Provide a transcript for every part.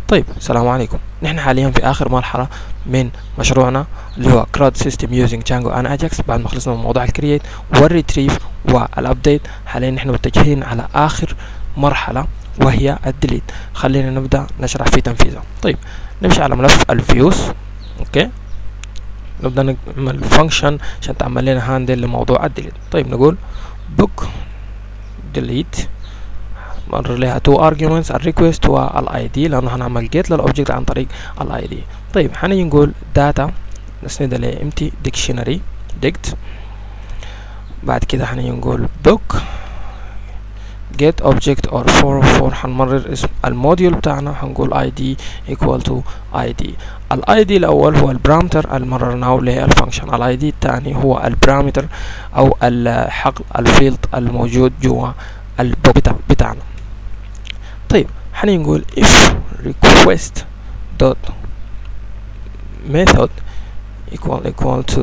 طيب السلام عليكم نحن حاليا في اخر مرحله من مشروعنا اللي هو كراد سيستم يوزنج جانجو ان اجاكس بعد ما خلصنا من موضوع الكرييت والريتريف والابديت حاليا نحن متجهين على اخر مرحله وهي الديليت خلينا نبدا نشرح في تنفيذها طيب نمشي على ملف الفيوز اوكي نبدا نعمل فانكشن عشان تعمل لنا هاندل لموضوع الديليت طيب نقول book delete مرر لها تو arguments الريكوست والاي دي لانه هنعمل جيت للاوبجكت عن طريق الاي دي طيب حنيجي نقول داتا نسندها ل empty dictionary dict بعد كده حنيجي نقول book get object or for for هنمرر اسم الموديول بتاعنا هنقول id equal to id الاي دي الاول هو البرامتر اللي مررناه للفانكشن الاي دي الثاني هو البرامتر او الحقل الفيلد الموجود جوا البوك بتاع بتاعنا طيب حنيجي نقول if request dot method equal equal to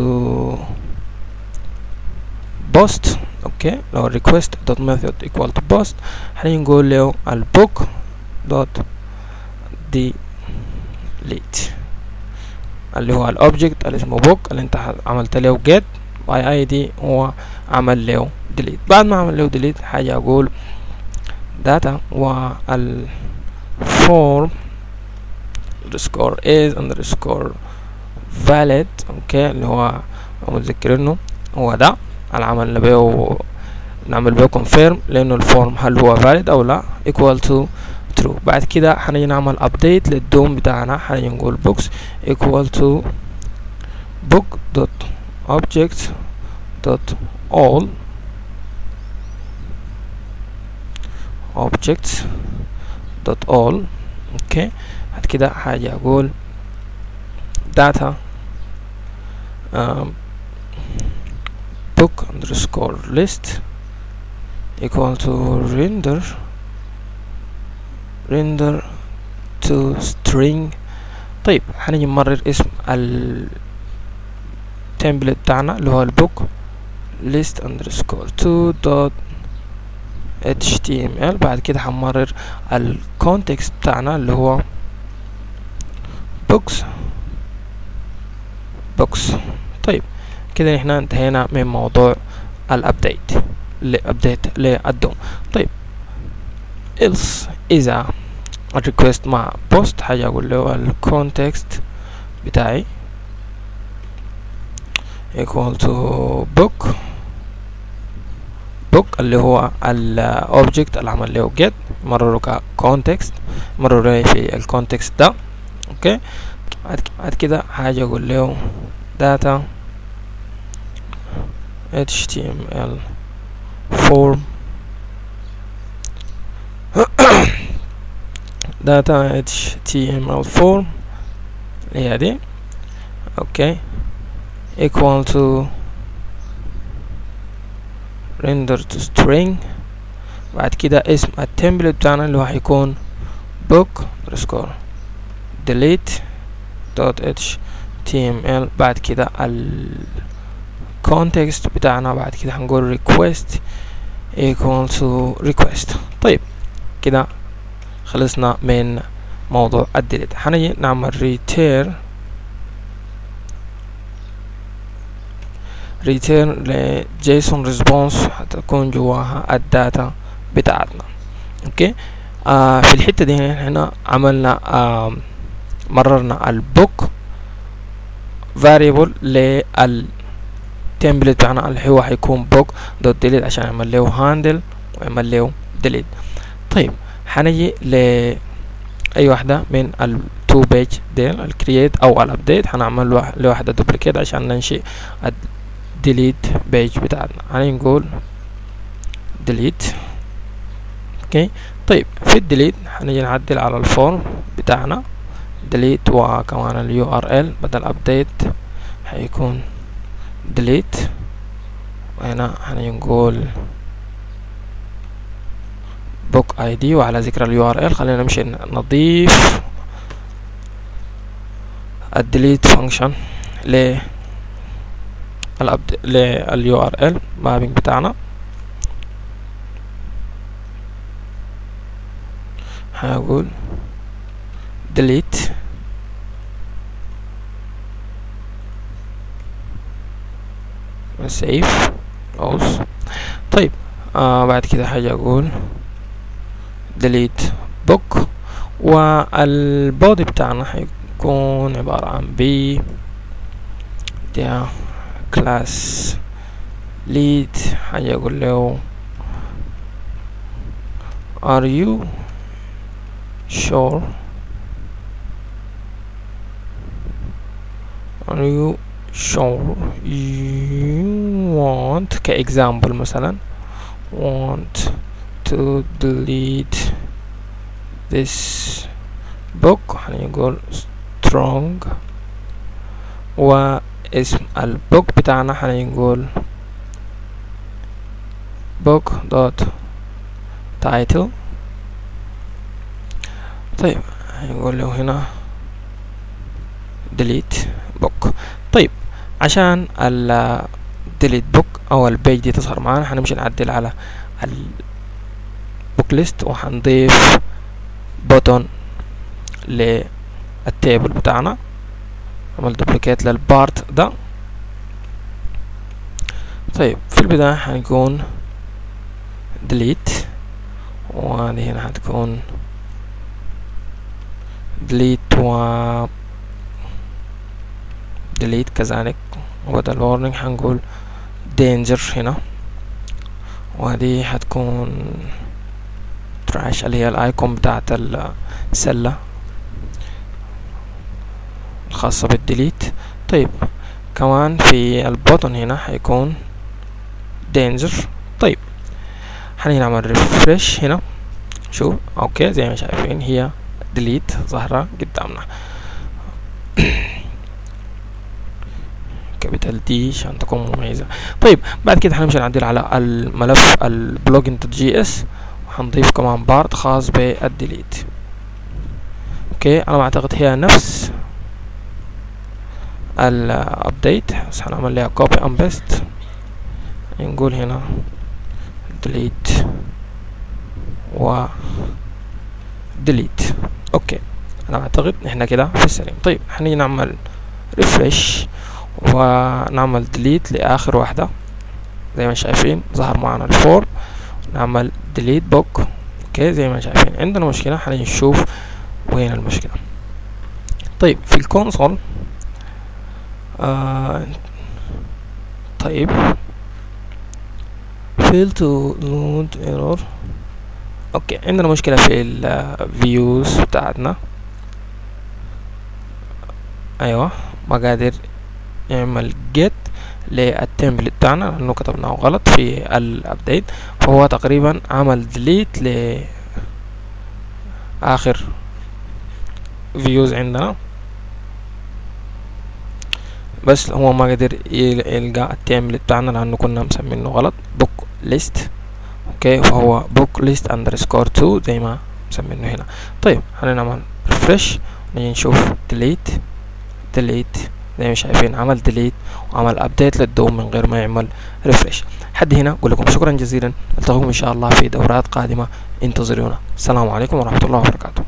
post اوكي لو request dot method equal to post حنيجي نقول له البوك dot delete اللي هو الاوبجكت اللي اسمه book اللي انت عملت له get by id هو عمل له delete بعد ما عمل له delete حاجة اقول data وال form underscore is underscore valid اوكي اللي هو متذكرينه هو ده العمل اللي بيه نعمل بيه confirm لانه الفورم هل هو valid او لا equal to true بعد كده هنيجي نعمل update للدوم بتاعنا هنيجي نقول books equal to book dot object dot all objects dot all اوكي بعد كده حاجة اقول data um, book underscore list equal to render render to string طيب هنيجي نمرر اسم ال template بتاعنا اللي هو البوك list underscore to dot html بعد كده هنمرر الكونتكست بتاعنا اللي هو books books طيب كده احنا انتهينا من موضوع الابديت لابديت للدوم طيب else اذا الريكوست مع بوست حاجة اقول له الكونتكست بتاعي equal to book book اللي هو الاوبجكت اللي عمل له get مرره كcontext مرره في الكونتكست ده اوكي بعد كده حاجة اقول له data html form data html form اللي هي دي اوكي equal to render to string بعد كده اسم التمبلت بتاعنا اللي هو هيكون book underscore delete dot html بعد كده ال context بتاعنا بعد كده هنقول request equal to request طيب كده خلصنا من موضوع الديليت هنيجي نعمل return return لجيسون ريسبونس هتكون جواها الداتا بتاعتنا اوكي آه في الحته دي هنا عملنا آه مررنا البوك variable لل template بتاعنا اللي هو هيكون book دوت delete عشان يعمل له handle ويعمل له delete طيب هنجي ل اي واحدة من ال two page ديل الكرييت او الابديت هنعمل له واحدة duplicate عشان ننشئ delete page بتاعتنا هنيجي نقول delete اوكي طيب في الديليت هنيجي نعدل على الفورم بتاعنا delete وكمان ال URL بدل update هيكون delete وهنا هنيجي نقول book id وعلى ذكر ال URL خلينا نمشي نضيف الديليت فانكشن ل الابد لل URL مابينج بتاعنا هقول delete save close طيب آه بعد كده حاجة اقول delete book والبودي بتاعنا حيكون عبارة عن b ده class lead حاجة اقول له are you sure are you sure you want كإكزامبل مثلا want to delete this book هنقول strong واسم البوك بتاعنا هنقول book dot title طيب هنقول له هنا delete book طيب عشان ال delete book او البيج دي تظهر معانا هنمشي نعدل على البوك ليست وهنضيف بوتون للتيبل بتاعنا عمل دوبليكيت للبارت ده طيب في البداية هنكون delete وهذه هنا هتكون delete و delete كذلك وبدل warning هنقول danger هنا وهذه هتكون trash اللي هي الايكون بتاعت السلة الخاصة بالديليت طيب كمان في البوتن هنا هيكون danger طيب هنيجي نعمل ريفرش هنا شوف اوكي زي ما شايفين هي ديليت ظاهرة قدامنا كابيتال دي عشان تكون مميزة طيب بعد كده هنمشي نعدل على الملف البلوجن جي اس وهنضيف كمان بارت خاص بالديليت اوكي انا بعتقد هي نفس الابديت بس هنعمل لها كوبي ام بيست نقول هنا delete و delete اوكي انا اعتقد احنا كده في السليم طيب هنيجي نعمل ريفرش ونعمل delete لاخر واحدة زي ما شايفين ظهر معنا الفور نعمل delete book اوكي زي ما شايفين عندنا مشكلة هنيجي نشوف وين المشكلة طيب في الكونسول آه طيب fail to load error اوكي عندنا مشكلة في الفيوز بتاعتنا ايوه ما قادر يعمل get للتمبلت بتاعنا لانه كتبناه غلط في الابديت فهو تقريبا عمل delete ل اخر فيوز عندنا بس هو ما قدر يلقى التمبلت بتاعنا لانه كنا مسمينه غلط بوك ليست اوكي فهو بوك ليست اندرسكور 2 زي ما مسمينه هنا طيب هنعمل ريفرش نيجي نشوف ديليت ديليت زي ما شايفين عمل ديليت وعمل ابديت للدوم من غير ما يعمل ريفرش حد هنا اقول لكم شكرا جزيلا نلتقيكم ان شاء الله في دورات قادمه انتظرونا السلام عليكم ورحمه الله وبركاته